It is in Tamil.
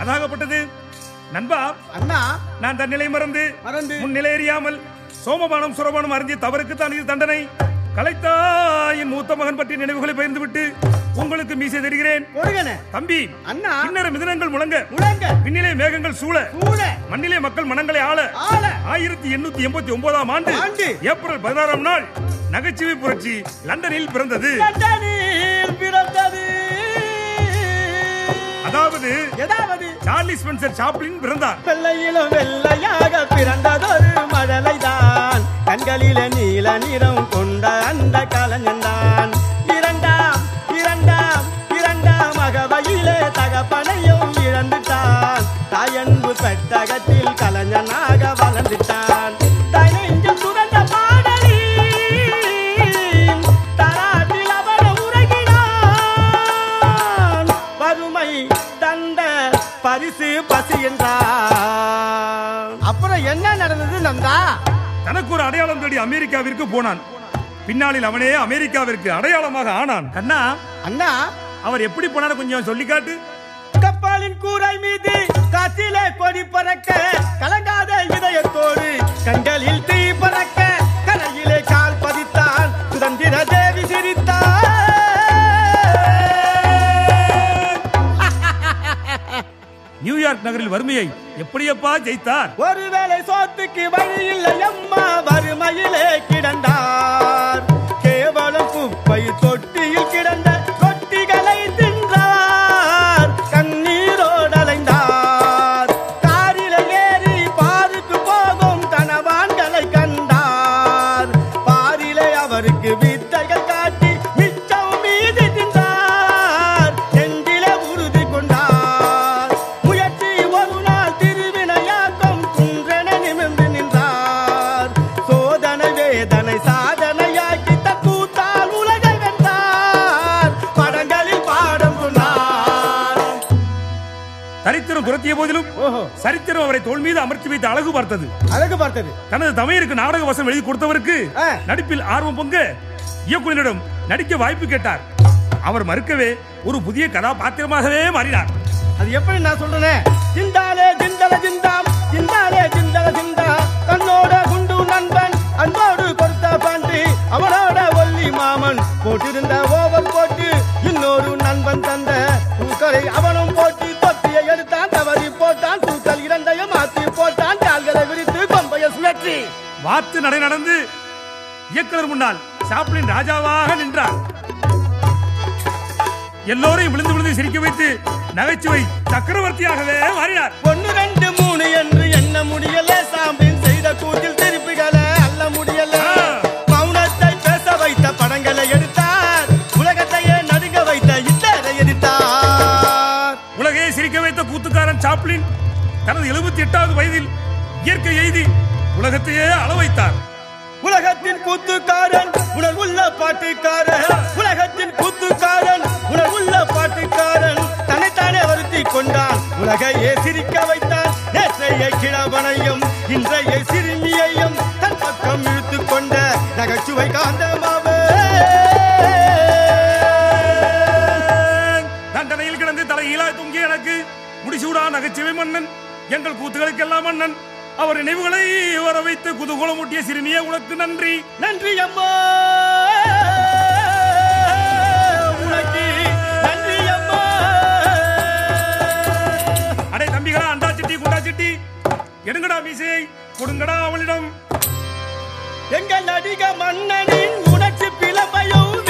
அதாகப்பட்டது நண்பா அண்ணா நான் தன்னிலை மறந்து மறந்து முன்னிலை அறியாமல் சோமபானம் சுரபானம் அறிஞ்ச தவறுக்கு தான் இது தண்டனை கலைத்தாயின் மூத்த மகன் பற்றிய நினைவுகளை பகிர்ந்து விட்டு உங்களுக்கு மீசை தருகிறேன் கொடுங்கண்ணே தம்பி அண்ணா கிண்ணற மிதனங்கள் முழங்க முழங்க விண்ணிலே மேகங்கள் சூழ கூட மண்ணிலே மக்கள் மனங்களை ஆள ஆள ஆயிரத்தி எண்ணூத்தி எண்பத்தி ஒன்பதாம் ஆண்டு ஆண்டு. ஏப்ரல் பதினாறாம் நாள் நகைச்சுவை புரட்சி லண்டனில் பிறந்தது லண்டனில் பிறந்தது அதாவது ஏதாவது சார்லி ஸ்பென்சர் சாப்ளின் பிறந்தார் வெள்ளையிலும் வெள்ளையாக பிறந்ததொரு மழலைதான் கண்களில நீல நிறம் கொண்ட அந்த கலைஞன்தான் இரண்டாம் இரண்டாம் இரண்டாம் அகவையிலே தகப்பனையும் இழந்துட்டான் தாயன்பு பெட்டகத்தில் கலைஞனாக வளர்ந்துட்டான் தாய் நெஞ்சில் சுரந்த பாடலி தராட்டில் அவன உறங்கினான் வறுமை தந்த பரிசு பசி என்றான் அப்புறம் என்ன நடந்தது நந்தா தனக்கு ஒரு அடையாளம் தேடி அமெரிக்காவிற்கு போனான் பின்னாளில் அவனே அமெரிக்காவிற்கு அடையாளமாக ஆனான் கண்ணா அண்ணா அவர் எப்படி போனார் கொஞ்சம் சொல்லி காட்டு கப்பாலின் கூரை மீது காற்றிலே கொடி பறக்க கலங்காத இதயத்தோடு கண்களில் தீ பறக்க கரையிலே கால் பதித்தான் சுதந்திர தேவி சிரித்தான் நியூயார்க் நகரில் வறுமையை எப்படியப்பா ஜெயித்தார் ஒருவேளை சோத்துக்கு வழி இல்லை அம்மா வறுமையிலே கிடந்தார் கேவலம் குப்பை தொட்டியில் கிடந்த கொட்டிகளை தின்றார் கண்ணீரோடு அலைந்தார் காரில ஏறி பாருக்கு போகும் கனவான்களை கண்டார் பாரிலே அவருக்கு வித்தைகள் காட்டி மிச்சம் மீதி தின்றார் நெஞ்சிலே உறுதி கொண்டார் முயற்சி ஒரு நாள் திருவினையாக்கம் குன்றென நிமிர்ந்து நின்றார் சோதனை வேதனை சாதனையாக்கி தக்கூத்தால் உலகை வென்றார் படங்களில் பாடம் சொன்னார் சரித்திரம் துரத்திய போதிலும் ஓஹோ சரித்திரம் அவரை தோல் மீது அமர்த்தி வைத்து அழகு பார்த்தது அழகு பார்த்தது தனது தமையருக்கு நாடக வசம் எழுதி கொடுத்தவருக்கு ஆ. நடிப்பில் ஆர்வம் பொங்க இயக்குனரிடம் நடிக்க வாய்ப்பு கேட்டார் அவர் மறுக்கவே ஒரு புதிய கதாபாத்திரமாகவே மாறினார் அது எப்படி நான் சொல்றேன் ஜிந்தாலே ஜிந்தல ஜிந்தாம் ஜிந்தாலே ஜிந்தல ஜிந்தா தன்னோட குண்டு நண்பன் அன்போடு கொடுத்த பாண்டி அவனோட ஒல்லி மாமன் போட்டிருந்த ஓவர் போட்டு இன்னொரு நண்பன் தந்த தூக்கலை அவனும் போட்டு தொட்டியை எடுத்தான் தவறி போட்டான் தூக்கல் இரண்டையும் மாத்தி போட்டான் கால்களை விரித்து கொம்பைய சுழற்றி வாத்து நடை நடந்து இயக்குனர் முன்னால் சாப்ளின் ராஜாவாக நின்றார் எல்லோரையும் விழுந்து விழுந்து சிரிக்க வைத்து நகைச்சுவை சக்கரவர்த்தியாகவே மாறினார் ஒன்னு ரெண்டு மூணு என்று எண்ண முடியல சாம்பின் செய்த கூட்டில் திருப்பிகளை அல்ல முடியல ஆ. மௌனத்தை பேச வைத்த படங்களை எடுத்தார் உலகத்தையே நடுங்க வைத்த இத்தரை எடுத்தார் உலகையே சிரிக்க வைத்த கூத்துக்காரன் சாப்ளின் தனது எழுபத்தி எட்டாவது வயதில் இயற்கை எய்தி உலகத்தையே அள வைத்தார் உலகத்தின் கூத்துக்காரன் உணர்வுள்ள பாட்டுக்காரன் உலகத்தின் கூத்துக்காரன் உணர்வுள்ள பாட்டுக்காரன் தன்னைத்தானே வருத்தி கொண்டான் உலகையே சிரிக்க வைத்தான் நேற்றைய கிழவனையும் இன்றைய சிறுமியையும் தன் பக்கம் இழுத்து கொண்ட நகைச்சுவை காந்தமாவே தண்டனையில் கிடந்து தலையிலா தொங்கிய எனக்கு முடிசூடா நகைச்சுவை மன்னன் எங்கள் கூத்துகளுக்கெல்லாம் மன்னன் அவர் நினைவுகளை வர வைத்து குதூகலமூட்டிய சிறுமியே உனக்கு நன்றி நன்றி அம்மா உனக்கு நன்றி அம்மா அடே தம்பிகளா அண்டா சிட்டி குண்டா சிட்டி எடுங்கடா மீசையை கொடுங்கடா அவளிடம் எங்கள் நடிக மன்னனின் உணர்ச்சி பிளம்பையும்